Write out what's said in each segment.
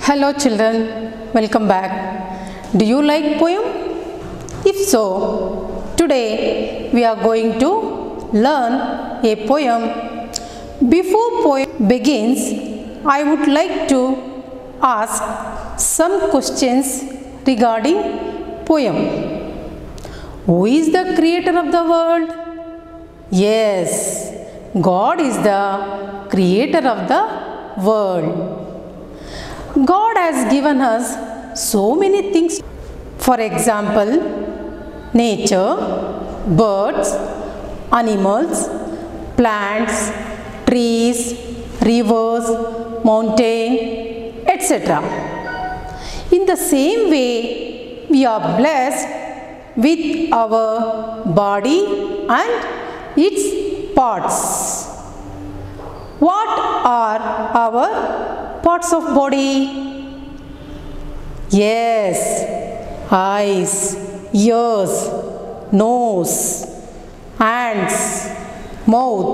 Hello children, welcome back. Do you like poem? If so, today we are going to learn a poem. Before poem begins, I would like to ask some questions regarding poem. Who is the creator of the world? Yes, God is the creator of the world. God has given us so many things. For example, nature, birds, animals, plants, trees, rivers, mountain, etc. In the same way, we are blessed with our body and its parts. What are our parts of body? Yes, eyes, ears, nose, hands, mouth.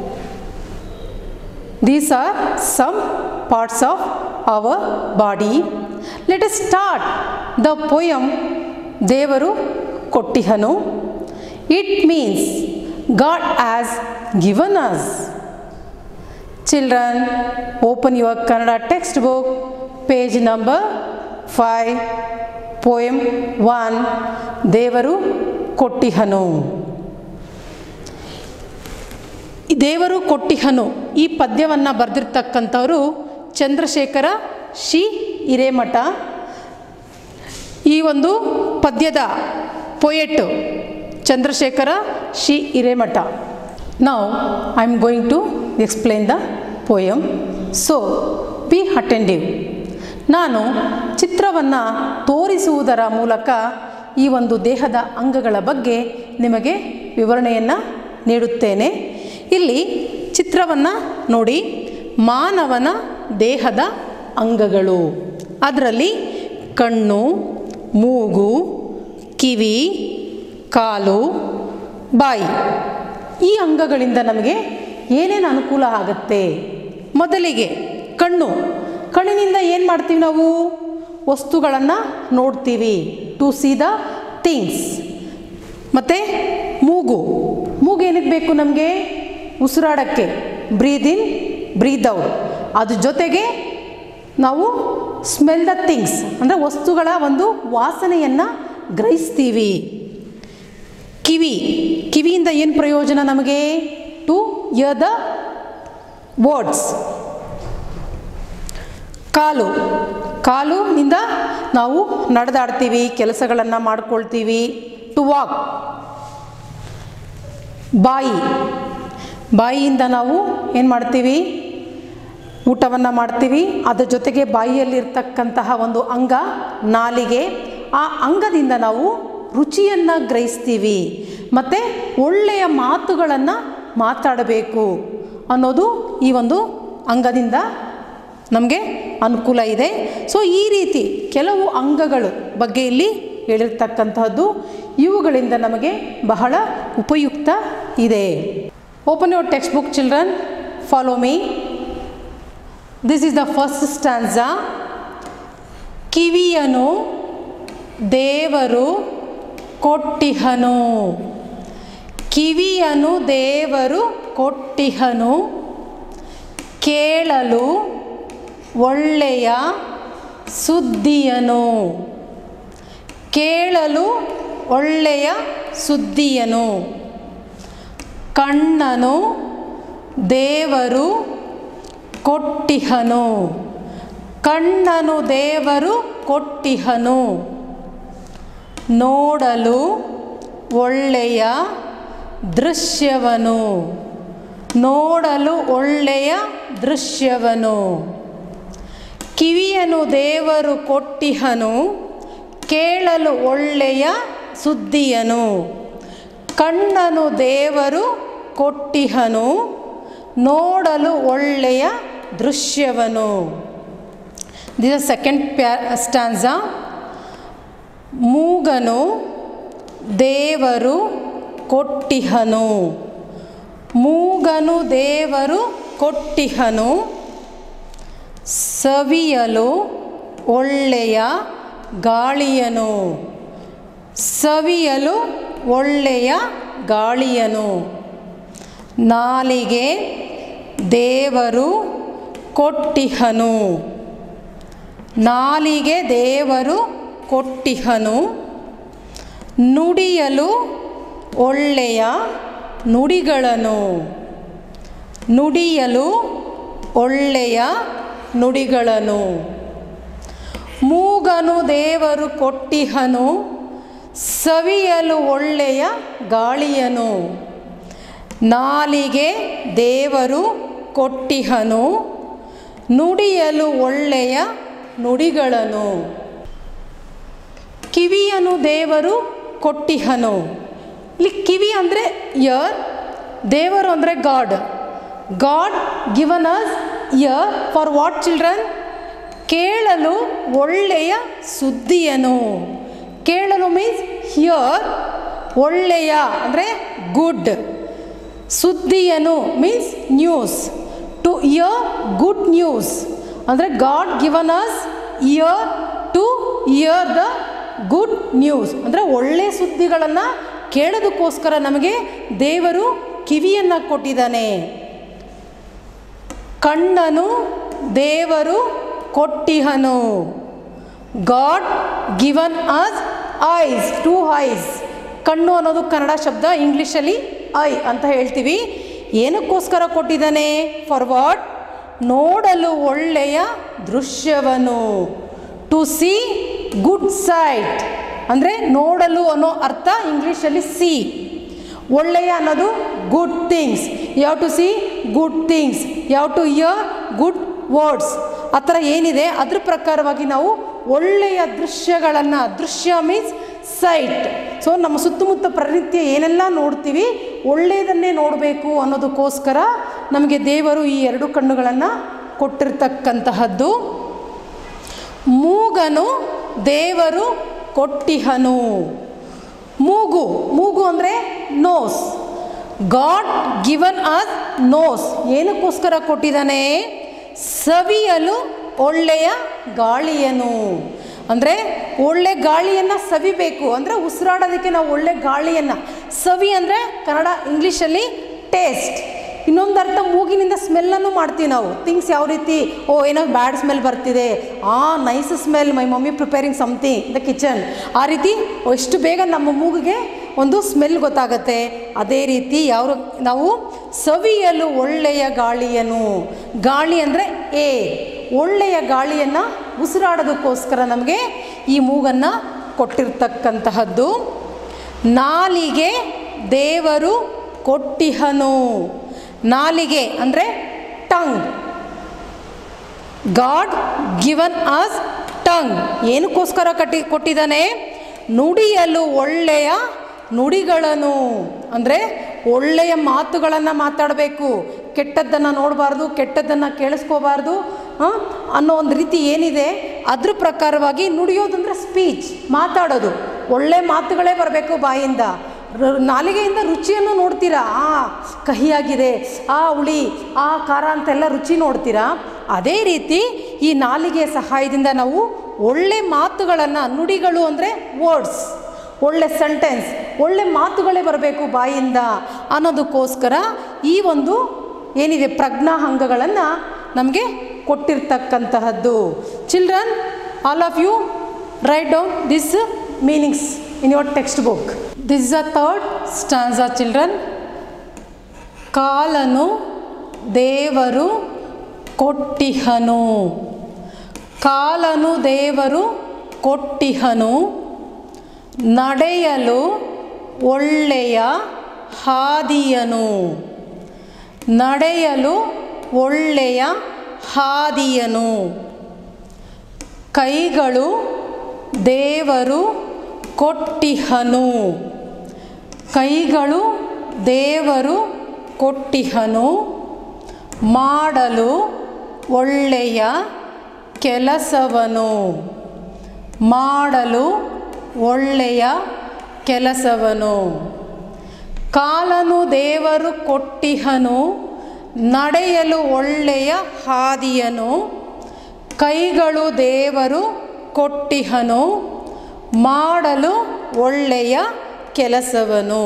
These are some parts of our body. Let us start the poem Devaru Kottihanu. It means God has given us. Children, open your Kannada textbook, page number 5, poem 1, ದೇವರು ಕೊಟ್ಟಿಹನು ಈ ದೇವರು ಕೊಟ್ಟಿಹನು ಈ ಪದ್ಯವನ್ನು ಬರೆದಿರ್ತಕ್ಕಂಥವರು ಚಂದ್ರಶೇಖರ ಶಿ ಹಿರೇಮಠ ಈ ಒಂದು ಪದ್ಯದ poet Chandrashekhara ಶಿ ಹಿರೇಮಠ ನಾವು I am going to explain the poem so be attentive ನಾನು ಚಿತ್ರವನ್ನು ತೋರಿಸುವುದರ ಮೂಲಕ ಈ ಒಂದು ದೇಹದ ಅಂಗಗಳ ಬಗ್ಗೆ ನಿಮಗೆ ವಿವರಣೆಯನ್ನು ನೀಡುತ್ತೇನೆ ಇಲ್ಲಿ ಚಿತ್ರವನ್ನು ನೋಡಿ ಮಾನವನ ದೇಹದ ಅಂಗಗಳು ಅದರಲ್ಲಿ ಕಣ್ಣು ಮೂಗು ಕಿವಿ ಕಾಲು ಬಾಯಿ ಈ ಅಂಗಗಳಿಂದ ನಮಗೆ ಏನೇನು ಅನುಕೂಲ ಆಗುತ್ತೆ ಮೊದಲಿಗೆ ಕಣ್ಣು ಕಣ್ಣಿನಿಂದ ಏನು ಮಾಡ್ತೀವಿ ನಾವು ವಸ್ತುಗಳನ್ನು ನೋಡ್ತೀವಿ ಟು ಸಿ ದ ಥಿಂಗ್ಸ್ ಮತ್ತು ಮೂಗು ಮೂಗು ಏನಕ್ಕೆ ಬೇಕು ನಮಗೆ ಉಸಿರಾಡೋಕ್ಕೆ ಬ್ರೀದ್ ಇನ್ ಬ್ರೀದ್ ಔಟ್ ಅದ್ರ ಜೊತೆಗೆ ನಾವು ಸ್ಮೆಲ್ ದ ಥಿಂಗ್ಸ್ ಅಂದರೆ ವಸ್ತುಗಳ ಒಂದು ವಾಸನೆಯನ್ನು ಗ್ರಹಿಸ್ತೀವಿ ಕಿವಿ ಕಿವಿಯಿಂದ ಏನು ಪ್ರಯೋಜನ ನಮಗೆ ಟು ಇಯರ್ ದ ವರ್ಡ್ಸ್ ಕಾಲು ಕಾಲುನಿಂದ ನಾವು ನಡೆದಾಡ್ತೀವಿ ಕೆಲಸಗಳನ್ನು ಮಾಡ್ಕೊಳ್ತೀವಿ ಟು ವಾಕ್ ಬಾಯಿ ಬಾಯಿಯಿಂದ ನಾವು ಏನು ಮಾಡ್ತೀವಿ ಊಟವನ್ನು ಮಾಡ್ತೀವಿ ಅದರ ಜೊತೆಗೆ ಬಾಯಿಯಲ್ಲಿರ್ತಕ್ಕಂತಹ ಒಂದು ಅಂಗ ನಾಲಿಗೆ ಆ ಅಂಗದಿಂದ ನಾವು ರುಚಿಯನ್ನು ಗ್ರಹಿಸ್ತೀವಿ ಮತ್ತು ಒಳ್ಳೆಯ ಮಾತುಗಳನ್ನು ಮಾತಾಡಬೇಕು ಅನ್ನೋದು ಈ ಒಂದು ಅಂಗದಿಂದ ನಮಗೆ ಅನುಕೂಲ ಇದೆ ಸೊ ಈ ರೀತಿ ಕೆಲವು ಅಂಗಗಳು ಬಗ್ಗೆ ಇಲ್ಲಿ ಹೇಳಿರ್ತಕ್ಕಂತಹದ್ದು ಇವುಗಳಿಂದ ನಮಗೆ ಬಹಳ ಉಪಯುಕ್ತ ಇದೆ open your textbook children follow me this is the first stanza ಕಿವಿಯನು ದೇವರು ಕೊಟ್ಟಿಹನು ಕಿವಿಯನು ದೇವರು ಕೊಟ್ಟಿಹನು ಕೇಳಲು ಒಳ್ಳೆಯ ಸುದ್ದಿಯನು ಕೇಳಲು ಒಳ್ಳೆಯ ಸುದ್ದಿಯನು ಕಣ್ಣನು ದೇವರು ಕೊಟ್ಟಿಹನು ಕಣ್ಣನು ದೇವರು ಕೊಟ್ಟಿಹನು ನೋಡಲು ಒಳ್ಳೆಯ ದೃಶ್ಯವನು ನೋಡಲು ಒಳ್ಳೆಯ ದೃಶ್ಯವನು ಕಿವಿಯನು ದೇವರು ಕೊಟ್ಟಿಹನು ಕೇಳಲು ಒಳ್ಳೆಯ ಸುದ್ದಿಯನು ಕಣ್ಣನು ದೇವರು ಕೊಟ್ಟಿಹನು ನೋಡಲು ಒಳ್ಳೆಯ ದೃಶ್ಯವನು ದಿಸ್ ಸೆಕೆಂಡ್ ಪ್ಯಾ ಸ್ಟ್ಯಾನ್ಸಾ ಮೂಗನು ದೇವರು ಕೊಟ್ಟಿಹನು ಮೂಗನು ದೇವರು ಕೊಟ್ಟಿಹನು ಸವಿಯಲು ಒಳ್ಳೆಯ ಗಾಳಿಯನು ಸವಿಯಲು ಒಳ್ಳೆಯ ಗಾಳಿಯನು ನಾಲಿಗೆ ದೇವರು ಕೊಟ್ಟಿಹನು ನಾಲಿಗೆ ದೇವರು ಕೊಟ್ಟಿಹನು ನುಡಿಯಲು ಒಳ್ಳೆಯ ನುಡಿಗಳನ್ನು ನುಡಿಯಲು ಒಳ್ಳೆಯ ನುಡಿಗಳನ್ನು ಮೂಗನು ದೇವರು ಕೊಟ್ಟಿಹನು ಸವಿಯಲು ಒಳ್ಳೆಯ ಗಾಳಿಯನು ನಾಲಿಗೆ ದೇವರು ಕೊಟ್ಟಿಹನು ನುಡಿಯಲು ಒಳ್ಳೆಯ ನುಡಿಗಳನ್ನು ಕಿವಿಯನು ದೇವರು ಕೊಟ್ಟಿಹನು ಇಲ್ಲಿ ಕಿವಿ ಅಂದರೆ ಇಯರ್ ದೇವರು ಅಂದರೆ God God given us ear for what children ಕೇಳಲು ಒಳ್ಳೆಯ ಸುದ್ದಿಯನು ಕೇಳಲು ಮೀನ್ಸ್ ಹಿಯರ್ ಒಳ್ಳೆಯ ಅಂದರೆ ಗುಡ್ ಸುದ್ದಿಯನು means news to hear good news ಅಂದರೆ God given us ear to hear the good news ಅಂದರೆ ಒಳ್ಳೆ ಸುದ್ದಿಗಳನ್ನು ಕೇಳೋದಕ್ಕೋಸ್ಕರ ನಮಗೆ ದೇವರು ಕಿವಿಯನ್ನು ಕೊಟ್ಟಿದ್ದಾನೆ ಕಣ್ಣನು ದೇವರು ಕೊಟ್ಟಿಹನು God given us eyes two eyes ಕಣ್ಣು ಅನ್ನೋದು ಕನ್ನಡ ಶಬ್ದ ಇಂಗ್ಲೀಷಲ್ಲಿ ಐ ಅಂತ ಹೇಳ್ತೀವಿ ಏನಕ್ಕೋಸ್ಕರ ಕೊಟ್ಟಿದ್ದಾನೆ ಫಾರ್ ವಾಟ್ ನೋಡಲು ಒಳ್ಳೆಯ ದೃಶ್ಯವನು ಟು ಸಿ ಗುಡ್ ಸೈಟ್ ಅಂದರೆ ನೋಡಲು ಅನ್ನೋ ಅರ್ಥ ಇಂಗ್ಲೀಷಲ್ಲಿ ಸಿ ಒಳ್ಳೆಯ ಅನ್ನೋದು ಗುಡ್ ಥಿಂಗ್ಸ್ ಯಾವ ಟು ಸಿ ಗುಡ್ ಥಿಂಗ್ಸ್ ಯಾವ ಟು ಇಯರ್ ಗುಡ್ ವರ್ಡ್ಸ್ ಆ ಥರ ಏನಿದೆ ಅದ್ರ ಪ್ರಕಾರವಾಗಿ ನಾವು ಒಳ್ಳೆಯ ದೃಶ್ಯಗಳನ್ನು ದೃಶ್ಯ ಮೀನ್ಸ್ ಸೈಟ್ ಸೊ ನಮ್ಮ ಸುತ್ತಮುತ್ತ ಪ್ರನಿತ್ಯ ಏನೆಲ್ಲ ನೋಡ್ತೀವಿ ಒಳ್ಳೆಯದನ್ನೇ ನೋಡಬೇಕು ಅನ್ನೋದಕ್ಕೋಸ್ಕರ ನಮಗೆ ದೇವರು ಈ ಎರಡು ಕಣ್ಣುಗಳನ್ನು ಕೊಟ್ಟಿರ್ತಕ್ಕಂತಹದ್ದು ಮೂಗನು ದೇವರು ಕೊಟ್ಟಿಹನು ಮೂಗು ಮೂಗು ಅಂದರೆ nose God given us nose ಏನಕ್ಕೋಸ್ಕರ ಕೊಟ್ಟಿದ್ದಾನೆ ಸವಿಯಲು ಒಳ್ಳೆಯ ಗಾಳಿಯನು ಅಂದರೆ ಒಳ್ಳೆ ಗಾಳಿಯನ್ನು ಸವಿಬೇಕು ಅಂದರೆ ಉಸಿರಾಡೋದಕ್ಕೆ ನಾವು ಒಳ್ಳೆ ಗಾಳಿಯನ್ನು ಸವಿ ಅಂದರೆ ಕನ್ನಡ ಇಂಗ್ಲೀಷಲ್ಲಿ ಟೇಸ್ಟ್ ಇನ್ನೊಂದು ಅರ್ಥ ಮೂಗಿನಿಂದ ಸ್ಮೆಲ್ಲನ್ನು ಮಾಡ್ತೀವಿ ನಾವು ಥಿಂಗ್ಸ್ ಯಾವ ರೀತಿ ಓ ಏನೋ ಬ್ಯಾಡ್ ಸ್ಮೆಲ್ ಬರ್ತಿದೆ ಆ nice smell my mummy preparing something the kitchen ಆ ರೀತಿ ಎಷ್ಟು ಬೇಗ ನಮ್ಮ ಮೂಗಿಗೆ ಒಂದು ಸ್ಮೆಲ್ ಗೊತ್ತಾಗತ್ತೆ ಅದೇ ರೀತಿ ಯಾವ ನಾವು ಸವಿಯಲು ಒಳ್ಳೆಯ ಗಾಳಿಯನು ಗಾಳಿ ಅಂದರೆ ಏ ಒಳ್ಳೆಯ ಗಾಳಿಯನ್ನು ಉಸಿರಾಡೋದಕ್ಕೋಸ್ಕರ ನಮಗೆ ಈ ಮೂಗನ್ನು ಕೊಟ್ಟಿರ್ತಕ್ಕಂತಹದ್ದು ನಾಲಿಗೆ ದೇವರು ಕೊಟ್ಟಿಹನು ನಾಲಿಗೆ ಅಂದರೆ tongue God given us tongue ಏನಕ್ಕೋಸ್ಕರ ಕಟ್ಟಿ ಕೊಟ್ಟಿದ್ದಾನೆ ನುಡಿಯಲು ಒಳ್ಳೆಯ ನುಡಿಗಳನ್ನು ಅಂದರೆ ಒಳ್ಳೆಯ ಮಾತುಗಳನ್ನು ಮಾತಾಡಬೇಕು ಕೆಟ್ಟದ್ದನ್ನು ನೋಡಬಾರ್ದು ಕೆಟ್ಟದ್ದನ್ನು ಕೇಳಿಸ್ಕೋಬಾರ್ದು ಆ, ಅನ್ನೋ ಒಂದು ರೀತಿ ಏನಿದೆ ಅದ್ರ ಪ್ರಕಾರವಾಗಿ ನುಡಿಯೋದಂದ್ರೆ ಸ್ಪೀಚ್ ಮಾತಾಡೋದು ಒಳ್ಳೆ ಮಾತುಗಳೇ ಬರಬೇಕು ಬಾಯಿಂದ ರ- ನಾಲಿಗೆಯಿಂದ ರುಚಿಯನ್ನು ನೋಡ್ತೀರಾ ಆ ಕಹಿಯಾಗಿದೆ ಆ ಹುಳಿ ಆ ಖಾರ ಅಂತೆಲ್ಲ ರುಚಿ ನೋಡ್ತೀರಾ ಅದೇ ರೀತಿ ಈ ನಾಲಿಗೆಯ ಸಹಾಯದಿಂದ ನಾವು ಒಳ್ಳೆ ಮಾತುಗಳನ್ನು ನುಡಿಗಳು ಅಂದರೆ ವರ್ಡ್ಸ್ ಒಳ್ಳೆ ಸೆಂಟೆನ್ಸ್ ಒಳ್ಳೆ ಮಾತುಗಳೇ ಬರಬೇಕು ಬಾಯಿಂದ ಅನ್ನೋದಕ್ಕೋಸ್ಕರ ಈ ಒಂದು ಏನಿದೆ ಪ್ರಜ್ಞಾ ಅಂಗಗಳನ್ನು ನಮಗೆ ಕೊಟ್ಟಿರ್ತಕ್ಕಂತಹದ್ದು children all of you write down this meanings in your textbook this is a third stanza ಆ ಚಿಲ್ಡ್ರನ್ ಕಾಲನು ದೇವರು ಕೊಟ್ಟಿಹನು ಕಾಲನು ದೇವರು ಕೊಟ್ಟಿಹನು ನಡೆಯಲು ಒಳ್ಳೆಯ ಹಾದಿಯನು ನಡೆಯಲು ಒಳ್ಳೆಯ ಹಾದಿಯನು ಕೈಗಳು ದೇವರು ಕೊಟ್ಟಿಹನು ಕೈಗಳು ದೇವರು ಕೊಟ್ಟಿಹನು ಮಾಡಲು ಒಳ್ಳೆಯ ಕೆಲಸವನು ಮಾಡಲು ಒಳ್ಳೆಯ ಕೆಲಸವನು ಕಾಲನು ದೇವರು ಕೊಟ್ಟಿಹನು ನಡೆಯಲು ಒಳ್ಳೆಯ ಹಾದಿಯನು ಕೈಗಳು ದೇವರು ಕೊಟ್ಟಿಹನು ಮಾಡಲು ಒಳ್ಳೆಯ ಕೆಲಸವನು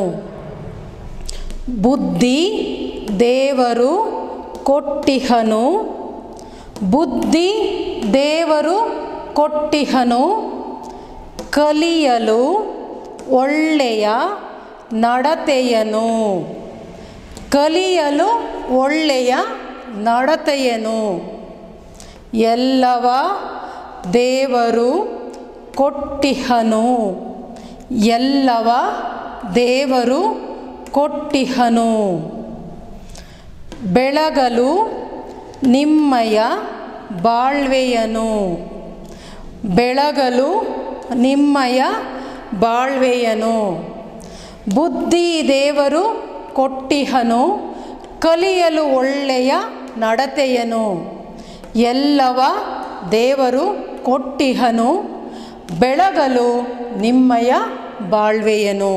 ಬುದ್ಧಿ ದೇವರು ಕೊಟ್ಟಿಹನು ಬುದ್ಧಿ ದೇವರು ಕೊಟ್ಟಿಹನು ಕಲಿಯಲು ಒಳ್ಳೆಯ ನಡತೆಯನು ಕಲಿಯಲು ಒಳ್ಳೆಯ ನಡತೆಯನು ಎಲ್ಲವ ದೇವರು ಕೊಟ್ಟಿಹನು ಎಲ್ಲವ ದೇವರು ಕೊಟ್ಟಿಹನು ಬೆಳಗಲು ನಿಮ್ಮಯ ಬಾಳ್ವೆಯನು ಬೆಳಗಲು ನಿಮ್ಮಯ ಬಾಳ್ವೆಯನು ಬುದ್ಧಿ ದೇವರು ಕೊಟ್ಟಿಹನು ಕಲಿಯಲು ಒಳ್ಳೆಯ ನಡತೆಯನು ಎಲ್ಲವ ದೇವರು ಕೊಟ್ಟಿಹನು ಬೆಳಗಲು ನಿಮ್ಮಯ ಬಾಳ್ವೆಯನು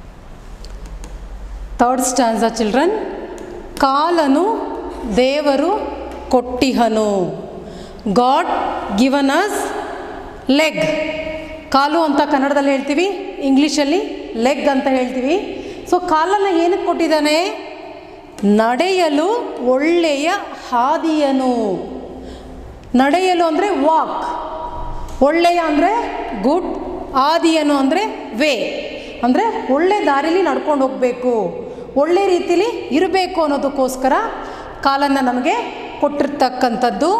ಥರ್ಡ್ ಸ್ಟಾನ್ಸ ಚಿಲ್ಡ್ರನ್ ಕಾಲನು ದೇವರು ಕೊಟ್ಟಿಹನು ಗಾಡ್ ಗಿವನ್ ಅಸ್ ಲೆಗ್ ಕಾಲು ಅಂತ ಕನ್ನಡದಲ್ಲಿ ಹೇಳ್ತೀವಿ ಇಂಗ್ಲೀಷಲ್ಲಿ ಲೆಗ್ ಅಂತ ಹೇಳ್ತೀವಿ ಸೊ ಕಾಲನ್ನು ಏನಕ್ಕೆ ಕೊಟ್ಟಿದ್ದಾನೆ ನಡೆಯಲು ಒಳ್ಳೆಯ ಹಾದಿಯನು ನಡೆಯಲು ಅಂದರೆ ವಾಕ್ ಒಳ್ಳೆಯ ಅಂದರೆ ಗುಡ್ ಆದಿಯನು ಅಂದರೆ ವೇ ಅಂದರೆ ಒಳ್ಳೆ ದಾರಿಲಿ ನಡ್ಕೊಂಡು ಹೋಗಬೇಕು ಒಳ್ಳೆ ರೀತಿಲಿ ಇರಬೇಕು ಅನ್ನೋದಕ್ಕೋಸ್ಕರ ಕಾಲನ್ನು ನಮಗೆ ಕೊಟ್ಟಿರ್ತಕ್ಕಂಥದ್ದು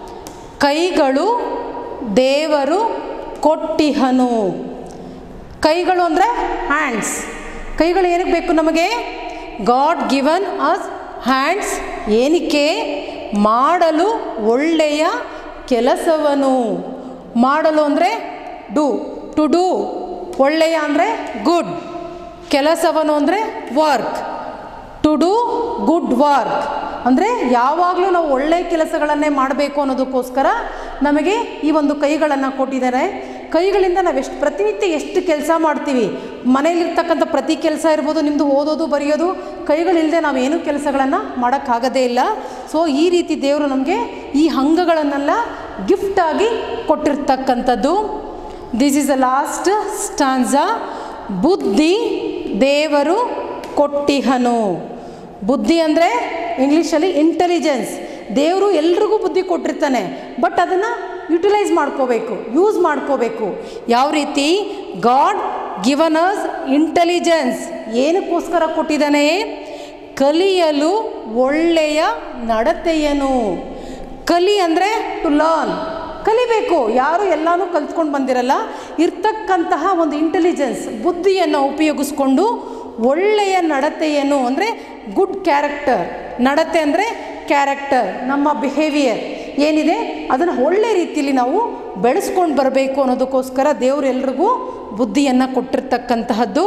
ಕೈಗಳು ದೇವರು ಕೊಟ್ಟಿಹನು ಕೈಗಳು ಅಂದರೆ ಹ್ಯಾಂಡ್ಸ್ ಕೈಗಳು ಏನಕ್ಕೆ ಬೇಕು ನಮಗೆ ಗಾಡ್ ಗಿವನ್ ಅಸ್ ಹ್ಯಾಂಡ್ಸ್ ಏನಕ್ಕೆ ಮಾಡಲು ಒಳ್ಳೆಯ ಕೆಲಸವನು ಮಾಡಲು ಅಂದರೆ ಡು ಟು ಡೂ ಒಳ್ಳೆಯ ಅಂದರೆ ಗುಡ್ ಕೆಲಸವನು ಅಂದರೆ work to do good work ಅಂದರೆ ಯಾವಾಗಲೂ ನಾವು ಒಳ್ಳೆಯ ಕೆಲಸಗಳನ್ನೇ ಮಾಡಬೇಕು ಅನ್ನೋದಕ್ಕೋಸ್ಕರ ನಮಗೆ ಈ ಒಂದು ಕೈಗಳನ್ನು ಕೊಟ್ಟಿದ್ದಾರೆ ಕೈಗಳಿಂದ ನಾವು ಎಷ್ಟು ಪ್ರತಿನಿತ್ಯ ಎಷ್ಟು ಕೆಲಸ ಮಾಡ್ತೀವಿ ಮನೆಯಲ್ಲಿರ್ತಕ್ಕಂಥ ಪ್ರತಿ ಕೆಲಸ ಇರ್ಬೋದು ನಿಮ್ಮದು ಓದೋದು ಬರೆಯೋದು ಕೈಗಳಿಲ್ಲದೆ ನಾವು ಏನೂ ಕೆಲಸಗಳನ್ನು ಮಾಡೋಕ್ಕಾಗದೇ ಇಲ್ಲ ಸೊ ಈ ರೀತಿ ದೇವರು ನಮಗೆ ಈ ಅಂಗಗಳನ್ನೆಲ್ಲ ಗಿಫ್ಟಾಗಿ ಕೊಟ್ಟಿರ್ತಕ್ಕಂಥದ್ದು this is the last stanza ಬುದ್ಧಿ ದೇವರು ಕೊಟ್ಟಿಹನು ಬುದ್ಧಿ ಅಂದರೆ ಇಂಗ್ಲೀಷಲ್ಲಿ ಇಂಟೆಲಿಜೆನ್ಸ್ ದೇವರು ಎಲ್ರಿಗೂ ಬುದ್ಧಿ ಕೊಟ್ಟಿರ್ತಾನೆ ಬಟ್ ಅದನ್ನು ಯುಟಿಲೈಸ್ ಮಾಡ್ಕೋಬೇಕು ಯೂಸ್ ಮಾಡ್ಕೋಬೇಕು ಯಾವ ರೀತಿ ಗಾಡ್ ಗಿವನ್ ಅಸ್ ಇಂಟೆಲಿಜೆನ್ಸ್ ಏನಕ್ಕೋಸ್ಕರ ಕೊಟ್ಟಿದ್ದಾನೆ ಕಲಿಯಲು ಒಳ್ಳೆಯ ನಡತೆಯನು ಕಲಿ ಅಂದರೆ ಟು ಲರ್ನ್ ಕಲಿಬೇಕು ಯಾರು ಎಲ್ಲನೂ ಕಲ್ತ್ಕೊಂಡು ಬಂದಿರಲ್ಲ ಇರ್ತಕ್ಕಂತಹ ಒಂದು ಇಂಟೆಲಿಜೆನ್ಸ್ ಬುದ್ಧಿಯನ್ನು ಉಪಯೋಗಿಸ್ಕೊಂಡು ಒಳ್ಳೆಯ ನಡತೆಯನ್ನು ಅಂದರೆ ಗುಡ್ ಕ್ಯಾರೆಕ್ಟರ್ ನಡತೆ ಅಂದರೆ ಕ್ಯಾರೆಕ್ಟರ್ ನಮ್ಮ ಬಿಹೇವಿಯರ್ ಏನಿದೆ ಅದನ್ನು ಒಳ್ಳೆ ರೀತಿಯಲ್ಲಿ ನಾವು ಬೆಳೆಸ್ಕೊಂಡು ಬರಬೇಕು ಅನ್ನೋದಕ್ಕೋಸ್ಕರ ದೇವರು ಎಲ್ರಿಗೂ ಬುದ್ಧಿಯನ್ನು ಕೊಟ್ಟಿರ್ತಕ್ಕಂತಹದ್ದು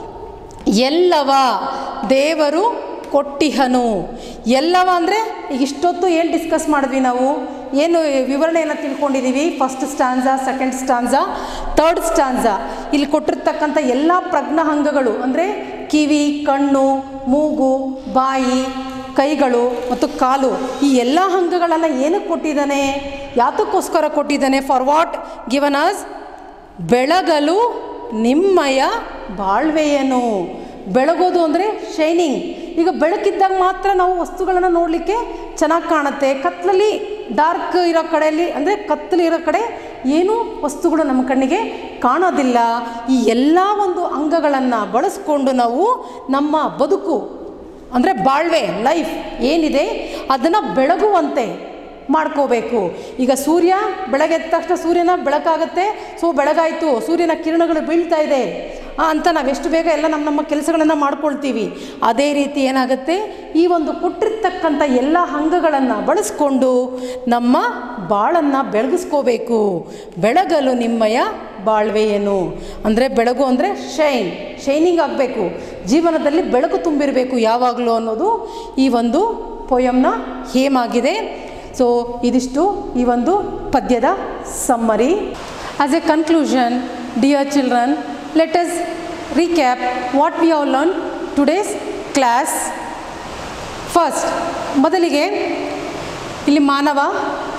ಎಲ್ಲವ ದೇವರು ಕೊಟ್ಟಿಹನು ಎಲ್ಲವ ಅಂದರೆ ಈಗ ಇಷ್ಟೊತ್ತು ಏನು ಡಿಸ್ಕಸ್ ಮಾಡಿದ್ವಿ ನಾವು ಏನು ವಿವರಣೆಯನ್ನು ತಿಳ್ಕೊಂಡಿದ್ದೀವಿ first stanza second stanza third stanza ಇಲ್ಲಿ ಕೊಟ್ಟಿರ್ತಕ್ಕಂಥ ಎಲ್ಲ ಪ್ರಜ್ಞಾಂಗಗಳು ಅಂದರೆ ಕಿವಿ ಕಣ್ಣು ಮೂಗು ಬಾಯಿ ಕೈಗಳು ಮತ್ತು ಕಾಲು ಈ ಎಲ್ಲ ಅಂಗಗಳನ್ನು ಏನಕ್ಕೆ ಕೊಟ್ಟಿದ್ದಾನೆ ಯಾತಕ್ಕೋಸ್ಕರ ಕೊಟ್ಟಿದ್ದಾನೆ ಫಾರ್ ವಾಟ್ ಗಿವನ್ ಅಸ್ ಬೆಳಗಲು ನಿಮ್ಮಯ ಬಾಳ್ವೆಯನು ಬೆಳಗೋದು ಅಂದರೆ ಶೈನಿಂಗ್ ಈಗ ಬೆಳಕಿದ್ದಾಗ ಮಾತ್ರ ನಾವು ವಸ್ತುಗಳನ್ನು ನೋಡಲಿಕ್ಕೆ ಚೆನ್ನಾಗಿ ಕಾಣುತ್ತೆ ಕತ್ತಲಲ್ಲಿ ಡಾರ್ಕ್ ಇರೋ ಕಡೆಯಲ್ಲಿ ಅಂದರೆ ಕತ್ತಲು ಇರೋ ಕಡೆ ಏನೂ ವಸ್ತುಗಳು ನಮ್ಮ ಕಣ್ಣಿಗೆ ಕಾಣೋದಿಲ್ಲ ಈ ಎಲ್ಲ ಒಂದು ಅಂಗಗಳನ್ನು ಬಳಸ್ಕೊಂಡು ನಾವು ನಮ್ಮ ಬದುಕು ಅಂದರೆ ಬಾಳ್ವೆ ಲೈಫ್ ಏನಿದೆ ಅದನ್ನು ಬೆಳಗುವಂತೆ ಮಾಡ್ಕೋಬೇಕು ಈಗ ಸೂರ್ಯ ಬೆಳಗ್ಗೆ ಎದ್ದ ತಕ್ಷಣ ಸೂರ್ಯನ ಬೆಳಕಾಗುತ್ತೆ ಸೊ ಬೆಳಗಾಯಿತು ಸೂರ್ಯನ ಕಿರಣಗಳು ಬೀಳ್ತಾ ಇದೆ ಆ, ಅಂತ ನಾವು ಎಷ್ಟು ಬೇಗ ಎಲ್ಲ ನಮ್ಮ ನಮ್ಮ ಕೆಲಸಗಳನ್ನು ಮಾಡ್ಕೊಳ್ತೀವಿ ಅದೇ ರೀತಿ ಏನಾಗುತ್ತೆ ಈ ಒಂದು ಕೊಟ್ಟಿರ್ತಕ್ಕಂಥ ಎಲ್ಲ ಅಂಗಗಳನ್ನು ಬಳಸ್ಕೊಂಡು ನಮ್ಮ ಬಾಳನ್ನು ಬೆಳಗಿಸ್ಕೋಬೇಕು ಬೆಳಗಲು ನಿಮ್ಮಯ ಬಾಳ್ವೆಯೇನು ಅಂದರೆ ಬೆಳಗು ಅಂದರೆ ಶೈನ್ ಶೈನಿಂಗ್ ಆಗಬೇಕು ಜೀವನದಲ್ಲಿ ಬೆಳಕು ತುಂಬಿರಬೇಕು ಯಾವಾಗಲೂ ಅನ್ನೋದು ಈ ಒಂದು ಪೊಯಮ್ನ ಹೇಮಾಗಿದೆ ಸೊ ಇದಿಷ್ಟು ಈ ಒಂದು ಪದ್ಯದ summary as a conclusion dear children let us recap what we have learn today's class first ಮೊದಲಿಗೆ ಇಲ್ಲಿ ಮಾನವ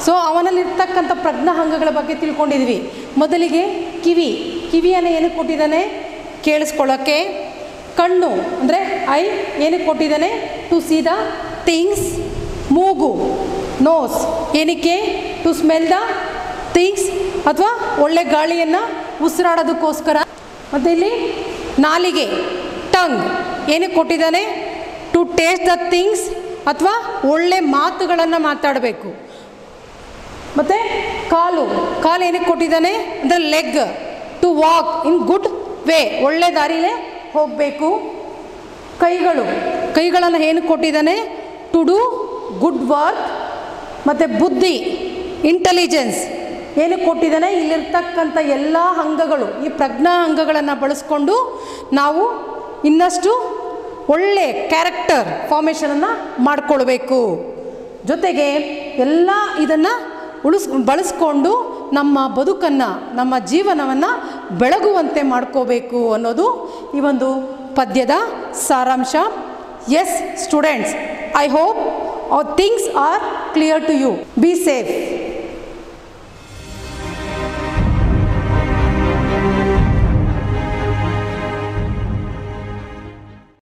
ಸೊ ಅವನಲ್ಲಿರ್ತಕ್ಕಂಥ ಪ್ರಜ್ಞಾಹಂಗಗಳ ಬಗ್ಗೆ ತಿಳ್ಕೊಂಡಿದ್ವಿ ಮೊದಲಿಗೆ ಕಿವಿ ಕಿವಿಯನ್ನು ಏನಕ್ಕೆ ಕೊಟ್ಟಿದ್ದಾನೆ ಕೇಳಿಸ್ಕೊಳ್ಳೋಕ್ಕೆ ಕಣ್ಣು ಅಂದರೆ ಐ ಏನಕ್ಕೆ ಕೊಟ್ಟಿದ್ದಾನೆ ಟು ಸಿ ದ ಥಿಂಗ್ಸ್ ಮೂಗು ನೋಸ್ ಏನಕ್ಕೆ ಟು ಸ್ಮೆಲ್ ದ ಥಿಂಗ್ಸ್ ಅಥವಾ ಒಳ್ಳೆ ಗಾಳಿಯನ್ನು ಉಸಿರಾಡೋದಕ್ಕೋಸ್ಕರ ಮತ್ತು ಇಲ್ಲಿ ನಾಲಿಗೆ ಟಂಗ್ ಏನಕ್ಕೆ ಕೊಟ್ಟಿದ್ದಾನೆ ಟು ಟೇಸ್ಟ್ ದ ಥಿಂಗ್ಸ್ ಅಥವಾ ಒಳ್ಳೆ ಮಾತುಗಳನ್ನು ಮಾತಾಡಬೇಕು ಮತ್ತು ಕಾಲು ಕಾಲು ಏನಕ್ಕೆ ಕೊಟ್ಟಿದ್ದಾನೆ ಅಂದರೆ leg to walk in good way ಒಳ್ಳೆ ದಾರಿಲೇ ಹೋಗಬೇಕು ಕೈಗಳು ಕೈಗಳನ್ನು ಏನಕ್ಕೆ ಕೊಟ್ಟಿದ್ದಾನೆ ಟು ಡೂ ಗುಡ್ ವರ್ಕ್ ಮತ್ತು ಬುದ್ಧಿ ಇಂಟೆಲಿಜೆನ್ಸ್ ಏನಕ್ಕೆ ಕೊಟ್ಟಿದ್ದಾನೆ ಇಲ್ಲಿರ್ತಕ್ಕಂಥ ಎಲ್ಲ ಅಂಗಗಳು ಈ ಪ್ರಜ್ಞಾ ಅಂಗಗಳನ್ನು ಬಳಸ್ಕೊಂಡು ನಾವು ಇನ್ನಷ್ಟು ಒಳ್ಳೆ ಕ್ಯಾರೆಕ್ಟರ್ ಫಾರ್ಮೇಷನನ್ನು ಮಾಡಿಕೊಳ್ಬೇಕು ಜೊತೆಗೆ ಎಲ್ಲ ಇದನ್ನು ಉಳಿಸ್ ಬಳಸ್ಕೊಂಡು ನಮ್ಮ ಬದುಕನ್ನು ನಮ್ಮ ಜೀವನವನ್ನು ಬೆಳಗುವಂತೆ ಮಾಡ್ಕೋಬೇಕು ಅನ್ನೋದು ಈ ಒಂದು ಪದ್ಯದ ಸಾರಾಂಶ yes students I hope things are clear to you be safe